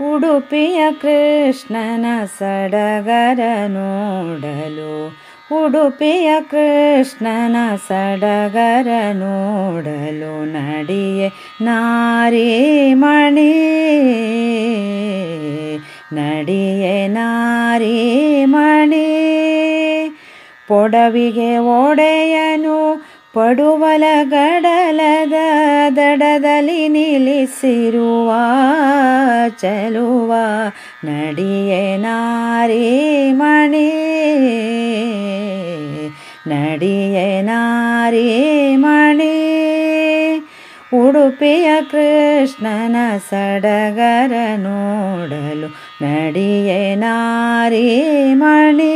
ಉಡುಪಿಯ ಕೃಷ್ಣನ ಸಡಗರ ನೋಡಲು ಉಡುಪಿಯ ಕೃಷ್ಣನ ಸಡಗರ ನೋಡಲು ನಡಿಯೆ ನಾರಿ ಮಣಿ ನಡಿಯೆ ನಾರಿ ಮಣಿ ಪೊಡವಿಗೆ ಒಡೆಯನು ಪಡುವಲ ಗಡಲದ ದಡದಲ್ಲಿ ನಿಲ್ಲಿಸಿರುವ ಚಲುವ ನಡಿಯೆ ನಾರಿ ಮಣಿ ನಡಿಯೆ ನಾರಿ ಮಣಿ ಉಡುಪಿಯ ಕೃಷ್ಣನ ಸಡಗರ ನೋಡಲು ನಡಿಯೆ ನಾರಿ ಮಣಿ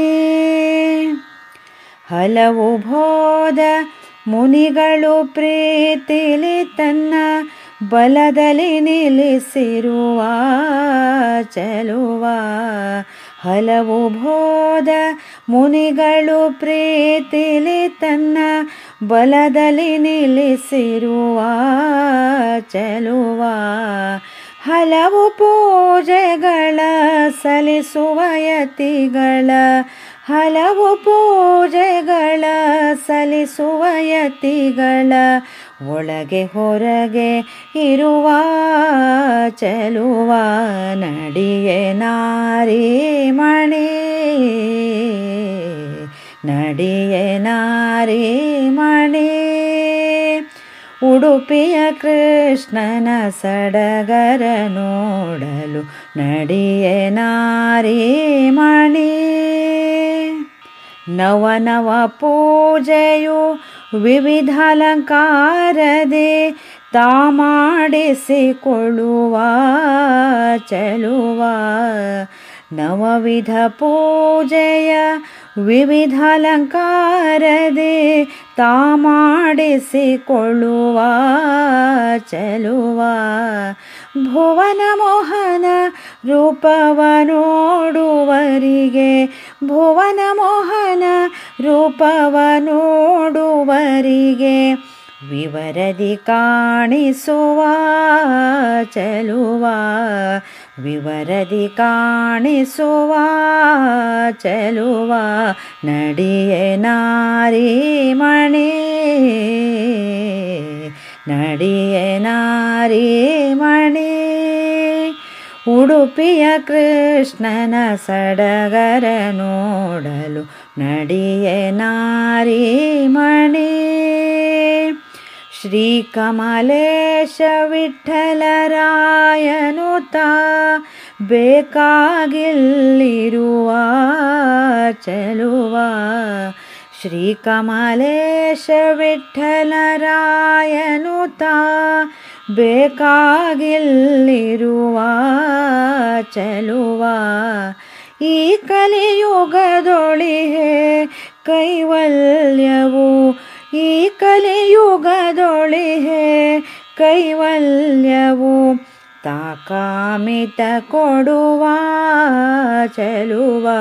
ಹಲವು ಬೋಧ ಮುನಿಗಳು ಪ್ರೀತಿಲಿ ತನ್ನ ಬಲದಲ್ಲಿ ನಿಲ್ಲಿಸಿರುವ ಚಲುವ ಹಲವು ಬೋಧ ಮುನಿಗಳು ಪ್ರೀತಿಲಿ ತನ್ನ ಬಲದಲ್ಲಿ ನಿಲ್ಲಿಸಿರುವ ಚಲುವ ಹಲವು ಪೂಜೆಗಳ ಸಲ್ಲಿಸುವ ಯತಿಗಳ ಹಲವು ಪೂಜೆಗಳ ಸಲ್ಲಿಸುವ ಯತಿಗಳ ಒಳಗೆ ಹೊರಗೆ ಇರುವ ಚಲುವ ನಡಿಯೆ ನಾರಿ ಮಣಿ ನಡಿಯೆ ನಾರಿ ಮಣಿ ಉಡುಪಿಯ ಕೃಷ್ಣನ ಸಡಗರ ನೋಡಲು ನಡಿಯೆ ನಾರಿ ಮಣಿ ನವ ನವ ಪೂಜೆಯು ವಿವಿಧ ಅಲಂಕಾರದೆ ತಾ ಮಾಡಿಸಿಕೊಳ್ಳುವ ಚಲುವ ನವವಿಧ ಪೂಜೆಯ ವಿವಿಧ ಅಲಂಕಾರದೆ ತಾ ಮಾಡಿಸಿಕೊಳ್ಳುವ ಚಲುವ ಭುವನ ಮೋಹನ ರೂಪವ ನೋಡುವರಿಗೆ ಭುವನ ಮೋಹನ ರೂಪವ ನೋಡುವರಿಗೆ ವಿವರದಿ ಕಾಣಿಸುವ ಚಲುವ ವಿವರದಿ ಕಾಣಿಸುವ ಚಲುವ ನಡಿಯೆ ನಾರಿ ಮಣಿ ನಡಿಯೆ ನಾರಿ ಮಣಿ ಉಡುಪಿಯ ಕೃಷ್ಣನ ಸಡಗರ ನೋಡಲು ನಡಿಯೆ ನಾರಿ ಮಣಿ ಶ್ರೀ ಕಮಲೇಶ ವಿಠಲರಾಯನು ತಾ ಬೇಕಾಗಿಲ್ಲಿರುವ ಚಲುವ ಶ್ರೀ ಕಮಲೇಶ ವಿಠಲರಾಯನು ತಾ ಬೇಕಾಗಿಲ್ಲಿರುವ ಚಲುವ ಈ ಕಲಿಯುಗದೊಳಿಹೆ ಕೈವಲ್ಯವು ಈ ಕಲಿಯುಗದೊಳಿಹೆ ಕೈವಲ್ಯವು ತಾಕಾಮಿತ ಕೊಡುವ ಚಲುವ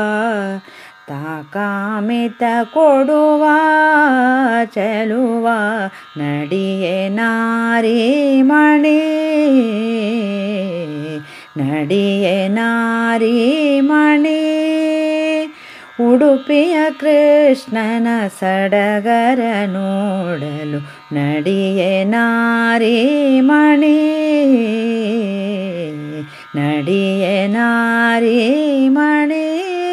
ತಾಕಾಮಿತ ಕೊಡುವ ಚಲುವ ನಡಿಯೆ ನಾರಿ ಮಣಿ ನಡಿಯೆ ನಾರಿ ಮಣಿ ಉಡುಪಿಯ ಕೃಷ್ಣನ ಸಡಗರ ನೋಡಲು ನಡಿಯೆ ನಾರಿ ಮಣಿ ನಡಿಯೆ ನಾರಿ ಮಣಿ